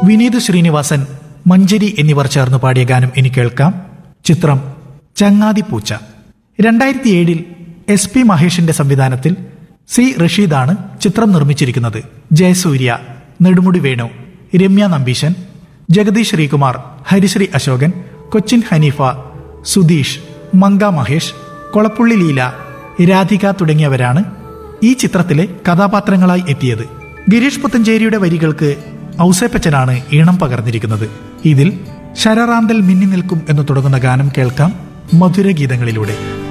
വിനീത് ശ്രീനിവാസൻ മഞ്ചരി എന്നിവർ ചേർന്ന് പാടിയ ഗാനം ഇനി കേൾക്കാം ചിത്രം ചങ്ങാതി പൂച്ച രണ്ടായിരത്തി ഏഴിൽ എസ് പി മഹേഷിന്റെ സംവിധാനത്തിൽ സി റഷീദാണ് ചിത്രം നിർമ്മിച്ചിരിക്കുന്നത് ജയസൂര്യ നെടുമുടി വേണു രമ്യ നമ്പീശൻ ജഗദീഷ് ശ്രീകുമാർ ഹരിശ്രീ അശോകൻ കൊച്ചിൻ ഹനീഫ സുധീഷ് മങ്ക മഹേഷ് കൊളപ്പുള്ളി ലീല രാധിക തുടങ്ങിയവരാണ് ഈ ചിത്രത്തിലെ കഥാപാത്രങ്ങളായി എത്തിയത് ഗിരീഷ് പുത്തഞ്ചേരിയുടെ വരികൾക്ക് ഔസേപ്പച്ചനാണ് ഈണം പകർന്നിരിക്കുന്നത് ഇതിൽ ശരറാന്തൽ മിന്നി നിൽക്കും എന്ന് തുടങ്ങുന്ന ഗാനം കേൾക്കാം മധുരഗീതങ്ങളിലൂടെ